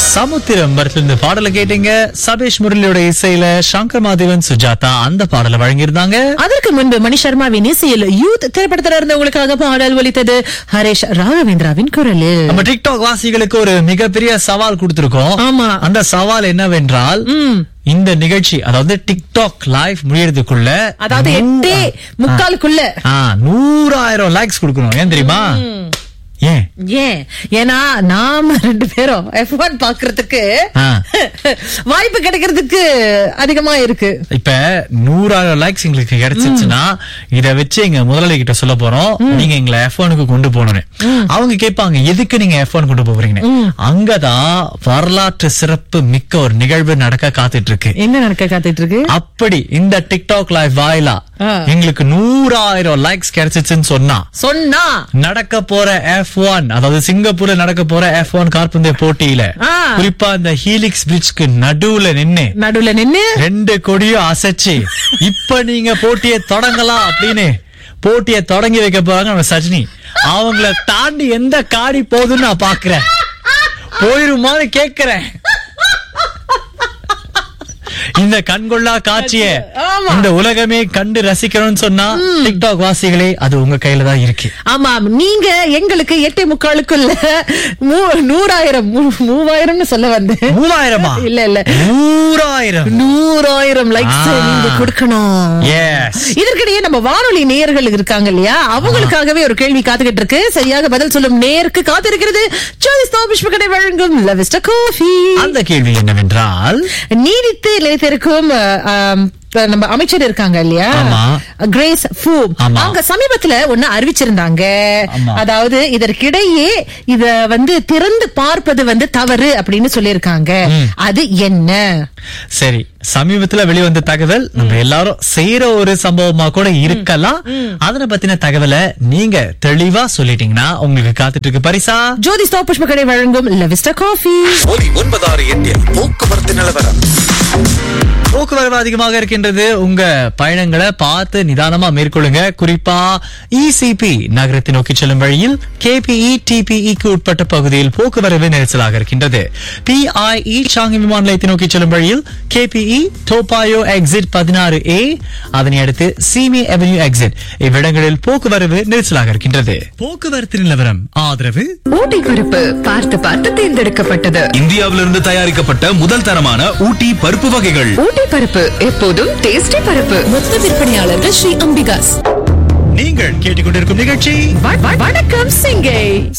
சமுத்திரம் படத்திலிருந்து பாடலை கேட்டீங்க சபேஷ் முரளியோட இசையில சங்கர் மாதேவன் சுஜாதா அந்த பாடலை வழங்கியிருந்தாங்க அதற்கு முன்பு மணி சர்மாவின் இசையில் யூத் திரைப்படத்தில் இருந்தவங்களுக்காக பாடல் ஒலித்தது ஹரேஷ் ராகவேந்திராவின் குரலில் நம்ம டிக்டாக் வாசிகளுக்கு ஒரு மிகப்பெரிய சவால் கொடுத்திருக்கோம் ஆமா. அந்த சவால் என்னவென்றால் இந்த நிகழ்ச்சி அதாவது டிக்டாக் லைவ் முடியறதுக்குள்ள அதாவது எட்டே முக்காலுக்குள்ள ஆ, நூறாயிரம் லைக்ஸ் கொடுக்கணும் ஏன் தெரியுமா ஏன் ஏன் ஏன்னா நாம ரெண்டு பேரும் எஃப் ஒன் பாக்குறதுக்கு ஆ. வாய்ப்பு கிடைக்கிறதுக்கு அதிகமா இருக்கு இப்ப நூறாயிரம் லைக்ஸ் எங்களுக்கு கிடைச்சிச்சுன்னா இத வச்சு எங்க முதலாளி கிட்ட சொல்ல போறோம் நீங்க எங்களை எஃப் க்கு கொண்டு போகணும் அவங்க கேட்பாங்க எதுக்கு நீங்க எஃப் கொண்டு போறீங்க அங்கதான் வரலாற்று சிறப்பு மிக்க ஒரு நிகழ்வு நடக்க காத்துட்டு இருக்கு என்ன நடக்க காத்துட்டு இருக்கு அப்படி இந்த டிக்டாக் லைவ் வாயிலா ஆ. எங்களுக்கு நூறாயிரம் லைக்ஸ் கிடைச்சிச்சுன்னு சொன்னா சொன்னா நடக்க போற எஃப் ஒன் அதாவது சிங்கப்பூர்ல நடக்க போற எஃப் ஒன் கார்பந்தய போட்டியில ஆ. குறிப்பா இந்த ஹீலிக்ஸ் பிரிட்ஜ்க்கு நடுவுல நின்னு நடுவுல நின்னு ரெண்டு கொடியும் அசைச்சு இப்ப நீங்க போட்டியை தொடங்கலாம் அப்படின்னு போட்டியை தொடங்கி வைக்க போறாங்க நம்ம சஜினி அவங்கள தாண்டி எந்த காடி போகுதுன்னு நான் பாக்குறேன் போயிருமான்னு கேக்குறேன் இந்த கண்கொள்ளா காட்சிய ஆமா. இந்த உலகமே கண்டு ரசிக்கணும்னு சொன்னா டிக்டாக் வாசிகளே அது உங்க கையில தான் இருக்கு ஆமாம் நீங்க எங்களுக்கு எட்டே முக்காலுக்குள்ள மூ- நூறாயிரம் மூ- மூவாயிரம்னு சொல்ல வந்தேன் மூவாயிரமா இல்ல இல்ல நூறாயிரம் நூறாயிரம் லைக்ஸ் ஆ. நீங்க கொடுக்கணும் எஸ் இதற்கிடையே நம்ம வானொலி நேயர்கள் இருக்காங்க இல்லையா அவங்களுக்காகவே ஒரு கேள்வி காத்துக்கிட்டு இருக்கு சரியாக பதில் சொல்லும் நேருக்கு காத்திருக்கிறது ஜோதிஸ் புஷ்பகடை வழங்கும் லவிஸ்ட காஃபி அந்த கேள்வி என்னவென்றால் நீடித்து நிலைத்திருக்கும் அஹ், ஆம், இப்ப நம்ம அமைச்சர் இருக்காங்க இல்லையா ஆமா. கிரேஸ் ஃபூம் ஆமா. அவங்க சமீபத்துல ஒண்ணு அறிவிச்சிருந்தாங்க ஆமா. அதாவது இதற்கிடையே இத வந்து திறந்து பார்ப்பது வந்து தவறு அப்படின்னு சொல்லியிருக்காங்க அது என்ன சரி சமீபத்துல வெளிவந்த தகவல் நம்ம எல்லாரும் செய்யற ஒரு சம்பவமா கூட இருக்கலாம் அதனை பத்தின தகவலை நீங்க தெளிவா சொல்லிட்டீங்கன்னா உங்களுக்கு காத்துட்டு இருக்கு பரிசா ஜோதி ஸ்டாப் புஷ்பகடை வழங்கும் லவிஸ்டா காஃபி ஒலி ஒன்பதாறு எட்டில் போக்குவரத்து நிலவரம் போக்குவரவு அதிகமாக இருக்கின்றது உங்க பயணங்களை பார்த்து நிதானமா மேற்கொள்ளுங்க குறிப்பா இசிபி நகரத்தை நோக்கி செல்லும் வழியில் கேபிஇ டிபிஇக்கு உட்பட்ட பகுதியில் போக்குவரவு நெரிசலாக இருக்கின்றது பிஐஇ சாங்கி விமான நிலையத்தை நோக்கி செல்லும் வழியில் கேபிஇ டோபாயோ எக்ஸிட் பதினாறு ஏ அதனை அடுத்து சீமி அவென்யூ எக்ஸிட் இவ்விடங்களில் போக்குவரவு நெரிசலாக இருக்கின்றது போக்குவரத்து நிலவரம் ஆதரவு ஊட்டி குறிப்பு பார்த்து பார்த்து தேர்ந்தெடுக்கப்பட்டது இந்தியாவிலிருந்து தயாரிக்கப்பட்ட முதல் தரமான ஊட்டி பருப்பு வகைகள் ஊட்டி பருப்பு எப்போதும் டேஸ்டி பருப்பு மொத்த விற்பனையாளர்கள் ஸ்ரீ அம்பிகாஸ் நீங்கள் கேட்டுக்கொண்டிருக்கும் நிகழ்ச்சி வணக்கம் சிங்கை